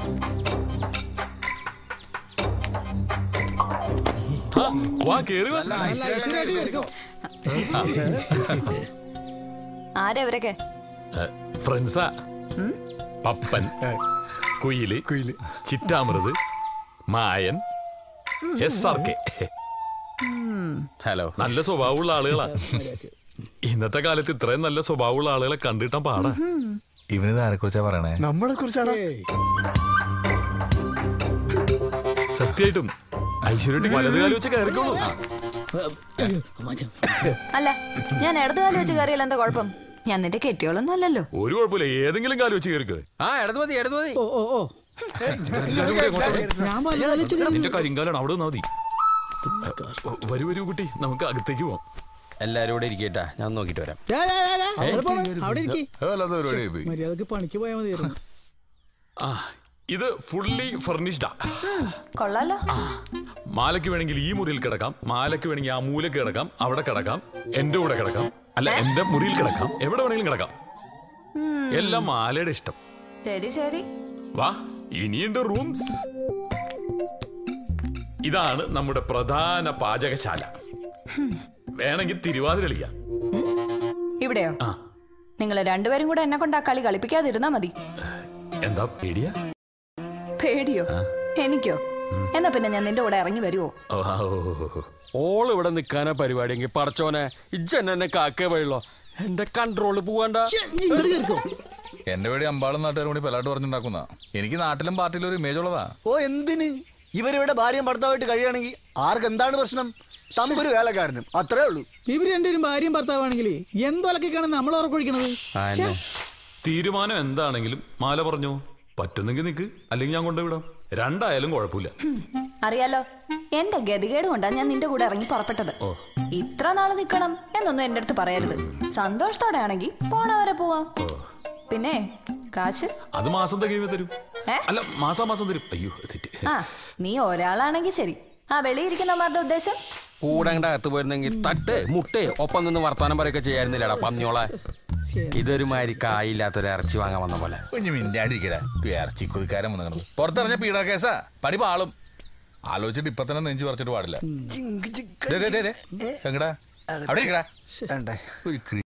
ആ, വാ കേറി വാ. ആരാ ഇവരൊക്കെ ഏ, ഫ്രണ്ട്സാ പപ്പൻ കുയില് കുയില് ചിറ്റാമൃത് Mayan S R K hello നല്ല സ്വഭാവമുള്ള ആളുകളാ ഇന്നത്തെ കാലത്ത് ഇത്രയും നല്ല സ്വഭാവമുള്ള ആളുകളെ കണ്ടിട്ടാ പാടാ ഇവനിത് ആരെ കുറിച്ചാ പറയണേ നമ്മളെ കുറിച്ചാണ് സത്യമായിട്ടും ഐശ്വര്യട്ടി വലത് കാലം വെച്ച് കയറിക്കോളൂ അല്ല ഞാൻ ഇടതുകാലം വെച്ച് കയറിയാൽ എന്താ കുഴപ്പം ഞാൻ നിന്റെ കെട്ടിയോളൊന്നും അല്ലല്ലോ ഒരു കുഴപ്പമില്ല ഏതെങ്കിലും കാലം വെച്ച് കയറിക്കോ ആ ഇടത് മതി ഇടത് മതി ഓ ഓ ഓ ഞാൻ വലുതാലി നിന്റെ കരിങ്കാലാണ് അവിടെ നിന്നാ മതി ഓ, വരൂ വരൂ കുട്ടി നമുക്ക് അകത്തേക്ക് പോവാം എല്ലാരും കൂടെ ഇരിക്കട്ടാ ഞാൻ നോക്കിട്ട് വരാം അവിടെ ഇരിക്കി വല്ലാത്ത പരിപാടിയായി പോയി മര്യാദക്ക് പണിക്ക് പോയാൽ മതിയായിരുന്നു ആ ഇത് ഫുള്ളി ഫർണിഷ്ഡാ കൊള്ളാലോ മാലയ്ക്ക് വേണമെങ്കിൽ ഈ മുറിയിൽ കിടക്കാം മാലയ്ക്ക് വേണമെങ്കിൽ ആ മൂലക്ക് കിടക്കാം അവിടെ കിടക്കാം എന്റെ കൂടെ കിടക്കാം അല്ല എന്റെ മുറിയിൽ കിടക്കാം എവിടെ വേണമെങ്കിലും കിടക്കാം എല്ലാം മാലയുടെ ഇഷ്ടം ശരി ശരി വാ ഇനിയുണ്ട് റൂംസ് ഇതാണ് നമ്മുടെ പ്രധാന പാചകശാല വേണമെങ്കിൽ തിരുവാതിര കളിക്കാം ഇവിടെയോ ആ. നിങ്ങൾ രണ്ടുപേരും കൂടെ എന്നെ കൊണ്ട് ആ കളി കളിപ്പിക്കാതിരുന്നാ മതി എന്താ പേടിയാ പേടിയോ എനിക്കോ എന്നാ പിന്നെ ഞാൻ നിന്റെ കൂടെ ഇറങ്ങി വരുവോ ഓ, ആ, ഓ, ഓ, ഓ, ഓ. ഓൾ ഇവിടെ നിക്കാനാ പരിപാടിയെങ്കിൽ പടച്ചോനെ ഇജ്ജെന്നെ എന്നെ കാക്കേ വഴിയുള്ളോ എന്റെ കൺട്രോള് പോവണ്ട ഇങ്ങോട്ട് കയറിക്കോ എന്റെ പേടി അമ്പാളും നാട്ടുകാരും കൂടി പെലാട്ട് പറഞ്ഞുണ്ടാക്കുന്ന എനിക്ക് നാട്ടിലും പാർട്ടിയിലും ഒരു ഇമേജ് ഉള്ളതാ ഓ എന്തിന് ഇവരിവിടെ ഭാര്യയും ഭർത്താവായിട്ട് കഴിയുകയാണെങ്കിൽ ആർക്ക് എന്താണ് പ്രശ്നം തമ്പൊരു വേലക്കാരനും അത്രേ ഉള്ളൂ ഇവര് രണ്ടുപേരും ഭാര്യയും ഭർത്താവാണെങ്കിലേ എന്തൊലക്കാണ് നമ്മൾ ഉറക്കൊഴിക്കണത് ആന്നെ. തീരുമാനം എന്താണെങ്കിലും മാല പറഞ്ഞോ പറ്റുന്നെങ്കിൽ നിക്ക് അല്ലെങ്കിൽ ഞാൻ കൊണ്ടുവിടാം രണ്ടായാലും കുഴപ്പമില്ല അറിയാലോ എന്റെ ഗതികേട് കൊണ്ടാ ഞാൻ നിന്റെ കൂടെ ഇറങ്ങി പുറപ്പെട്ടത് ഇത്ര നാള് നിക്കണം എന്നൊന്നും എന്റെ അടുത്ത് പറയരുത് സന്തോഷത്തോടെ ആണെങ്കിൽ പോണ വരെ പോവാം പിന്നെ കാശ് അത് മാസം തികയുമ്പോ തരും ഏ? അല്ല മാസാ മാസം തരും അയ്യോ തെറ്റ് ആ നീ ഒരാളാണെങ്കിൽ ശരി ആ വെളിയിരിക്കുന്നവരുടെ ഉദ്ദേശം കൂടെ അങ്ങോട്ട് അകത്ത് പോയിരുന്നെങ്കിൽ തട്ട് മുട്ടേ ഒപ്പം നിന്ന് വർത്താനം പറയൊക്കെ ചെയ്യായിരുന്നില്ലടാ പന്നിയോളെ ഇതൊരു മാതിരി കായില്ലാത്തൊരു ഇറച്ചി വാങ്ങാൻ വന്ന പോലെ കുഞ്ഞു മിണ്ടാണ്ടിരിക്കടാ ഇറച്ചി കൊതിക്കാരൻ വന്നു പുറത്തിറങ്ങിയ പീഡ കേസാ പടി പാളും ആലോചിച്ചിട്ട് ഇപ്പൊ തന്നെ നെഞ്ചു പറിച്ചിട്ട് പാടില്ല ജിങ്ക് ജിങ്ക് ദേ, ദേ, ദേ, ദേ. എങ്ങടാ അവിടെ ഇരിക്കടാ വേണ്ടേ ഒരു